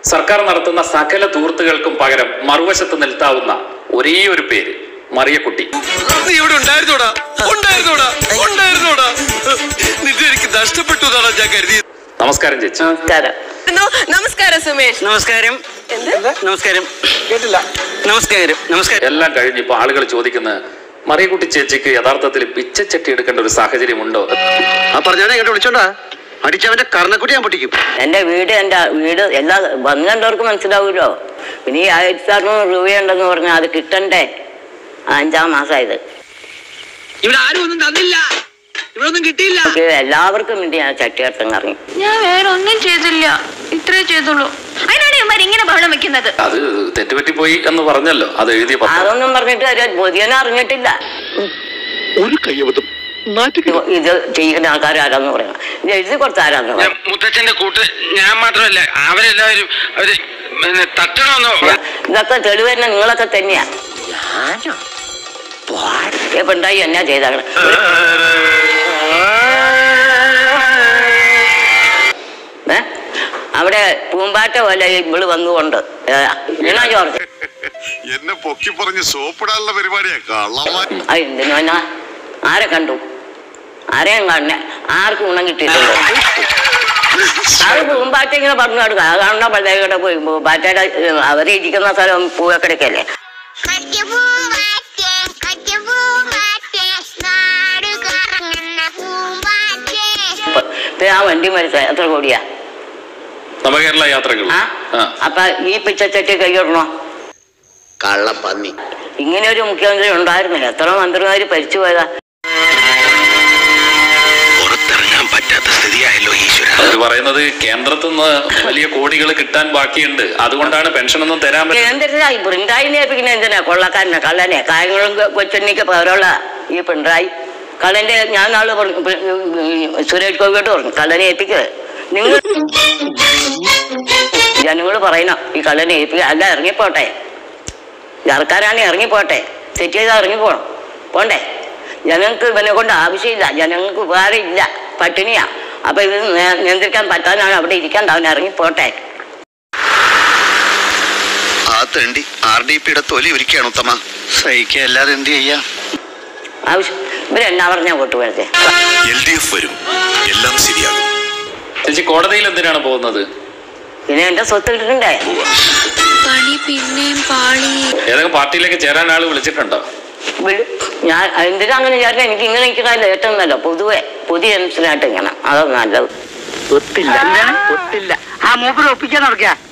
സർക്കാർ നടത്തുന്ന സകല ദൂർത്തുകൾക്കും പകരം മറുവശത്ത് നിൽത്താവുന്ന ഒരേ ഒരു പേര് മറിയക്കുട്ടി നീ ഇവിടെ ഉണ്ടായിരുന്നോടാ ഉണ്ടായിരുന്നോടാ ഉണ്ടായിരുന്നോടാ നിന്നെ എനിക്ക് നഷ്ടപ്പെട്ടു എന്നാണ് ഞാൻ കരുതിയത് നമസ്കാരം ചേച്ചി നമസ്കാരം നോ- നമസ്കാരം സുമേഷ് നമസ്കാരം എന്ത് നമസ്കാരം കേട്ടില്ല നമസ്കാരം നമസ്കാരം എല്ലാം കഴിഞ്ഞ് ഇപ്പൊ ആളുകൾ ചോദിക്കുന്നത് മറിയക്കുട്ടി ചേച്ചിക്ക് യഥാർത്ഥത്തിൽ പിച്ചച്ചട്ടി എടുക്കേണ്ട ഒരു സാഹചര്യമുണ്ടോ ആ പറഞ്ഞവനെ ഇങ്ങോട്ട് വിളിച്ചോണ്ടാ അടിച്ചവന്റെ കർണക്കുട്ടി ഞാൻ പൊട്ടിക്കും എന്റെ വീട് എന്റെ വീട് എല്ലാ വന്നിട്ടവർക്ക് മനസ്സിലാവുമല്ലോ പിന്നെ ഈ ആയിരത്തി അറുന്നൂറ് രൂപയുണ്ടെന്ന് പറഞ്ഞാൽ അത് കിട്ടണ്ടേ അഞ്ചാം മാസമായത് ഇവിടെ ആരും ഒന്നും തന്നില്ല ഇവിടെ ഒന്നും കിട്ടിയില്ല നമുക്ക് എല്ലാവർക്കും വേണ്ടി ഞാൻ ചട്ടിയർത്തം കറങ്ങി ഞാൻ വേറെ ഒന്നും ചെയ്തില്ല ഇത്രേ ചെയ്തുള്ളൂ അതിനാണ് ഇവന്മാർ ഇങ്ങനെ ബഹളം വെക്കുന്നത് അത് തെറ്റുപറ്റിപ്പോയി എന്ന് പറഞ്ഞല്ലോ അത് എഴുതിയ പത്രം അതൊന്നും പറഞ്ഞിട്ട് ഒരു പൊതിയനെ അറിഞ്ഞിട്ടില്ല ഒരു കയ്യബദ്ധം ഇത് ഇത് ചെയ്യുന്ന ആൾക്കാർ ആരാന്ന് പറയണം ഇത് എഴുതി കൊടുത്ത ആരാന്ന് പറയണം മുത്തച്ഛന്റെ കൂട്ട് ഞാൻ മാത്രമല്ല അവരെല്ലാവരും അവര് പിന്നെ തട്ടണമെന്നോ ഇതൊക്കെ തെളിവ് തന്നെ നിങ്ങളൊക്കെ തന്നെയാ ഇപ്പൊ ഉണ്ടായി എന്നാ ചെയ്താണ് ഏ അവിടെ പൂമ്പാറ്റ പോലെ ഇവള് വന്നുകൊണ്ട് ഏ, വീണ ജോർജ് എന്നെ പൊക്കി പറഞ്ഞ് സോപ്പിടാനുള്ള പരിപാടിയാ കള്ളന്മാർ അത് എന്തിനു എന്നാ ആരെ കണ്ടു ആരെയും കാണുന്നേ ആർക്കും ഗുണം കിട്ടിയിട്ടുണ്ട് അത് പൂമ്പാറ്റ ഇങ്ങനെ പറഞ്ഞു കൊടുക്കുക അത് കാണുന്ന പള്ളിയുടെ പോയി പൂമ്പാറ്റയുടെ അവരെ ഇരിക്കുന്ന സ്ഥലം പൂവക്കിടക്കല്ലേ കറ്റുപൂമ്പാറ്റേ, കറ്റുപൂമ്പാറ്റേ, നാട് കറങ്ങുന്ന പൂമ്പാറ്റേ. ഇപ്പൊ ഇപ്പൊ ആ വണ്ടി മരിച്ച എത്ര കോടിയാ നവകേരള യാത്രകൾ ആ ആ അപ്പൊ ഈ പിച്ചച്ചട്ടി കൈയിടണോ കള്ളപ്പന്നി ഇങ്ങനെ ഒരു മുഖ്യമന്ത്രി ഉണ്ടായിരുന്നില്ല എത്ര മന്ത്രിമാര് ഭരിച്ചു പോയതാ പുറത്തിറങ്ങാൻ പറ്റാത്ത സ്ഥിതിയായല്ലോ ഈശ്വര അവര് പറയുന്നത് കേന്ദ്രത്തിൽ നിന്ന് വലിയ കോടികൾ കിട്ടാൻ ബാക്കിയുണ്ട് അതുകൊണ്ടാണ് പെൻഷനൊന്നും തരാൻ പറ്റും കേന്ദ്രത്തിലായി പിണറായിനെ ഏൽപ്പിക്കുന്ന എന്തിനാ കൊള്ളക്കാരനെ കള്ളനെ കായങ്ങളും കൊച്ചണ്ണിക്ക് പകരമുള്ള ഈ പിണറായി കള്ളന്റെ ഞാൻ നാളെ പറഞ്ഞു പി- സുരേഷ് ഗോപിയോട് പറഞ്ഞു കള്ളനെ ഏൽപ്പിക്കരുത് നിങ്ങൾ ജനങ്ങൾ പറയണം ഈ കള്ളനെ ഏൽപ്പിക്കുക അല്ല ഇറങ്ങിപ്പോട്ടെ സർക്കാരാണ് ഇറങ്ങിപ്പോട്ടെ തെറ്റ് ചെയ്താൽ ഇറങ്ങിപ്പോണം പോണ്ടേ ജനങ്ങൾക്ക് ഇവനെ കൊണ്ട് ആവശ്യമില്ല ജനങ്ങൾക്ക് ഉപകാരമില്ല പട്ടിണിയാ അപ്പൊ ഇത് നേ- നിയന്ത്രിക്കാൻ പറ്റാനാണ് അവിടെ ഇരിക്കാൻ അവൻ ഇറങ്ങിപ്പോട്ടെ ആ തെണ്ടി ആർ ഡി പിയുടെ തൊലി ഒരുക്കുകയാണ് ഉത്തമ സഹിക്കുക അല്ലാതെ എന്ത് ചെയ്യാ ആവശ്യം ഇവരെന്നാ പറഞ്ഞാ വോട്ട് വേണ്ടത് എൽ ഡി എഫ് വരും എല്ലാം ശരിയാകും ചേച്ചി കോടതിയിൽ എന്തിനാണ് പോകുന്നത് പിന്നെ എന്റെ സ്വത്ത് ഇട്ടിട്ടുണ്ടേ പണി പിന്നെയും പാളി ഏതെങ്കിലും പാർട്ടിയിലേക്ക് ചേരാൻ ആള് വിളിച്ചിട്ടുണ്ടോ വിളി- ഞാൻ എന്തിനാ അങ്ങനെ ചേർക്കാൻ എനിക്ക് ഇങ്ങനെ നിൽക്കുന്നതല്ല ഏറ്റവും നല്ല പൊതുവെ പുതിയ ജനത്തിനായിട്ട് ഇങ്ങനെ അതാണ് നല്ലത് ഒത്തില്ല ഒത്തില്ല ആ മൂപ്പര് ഒപ്പിക്കാൻ നടക്കുക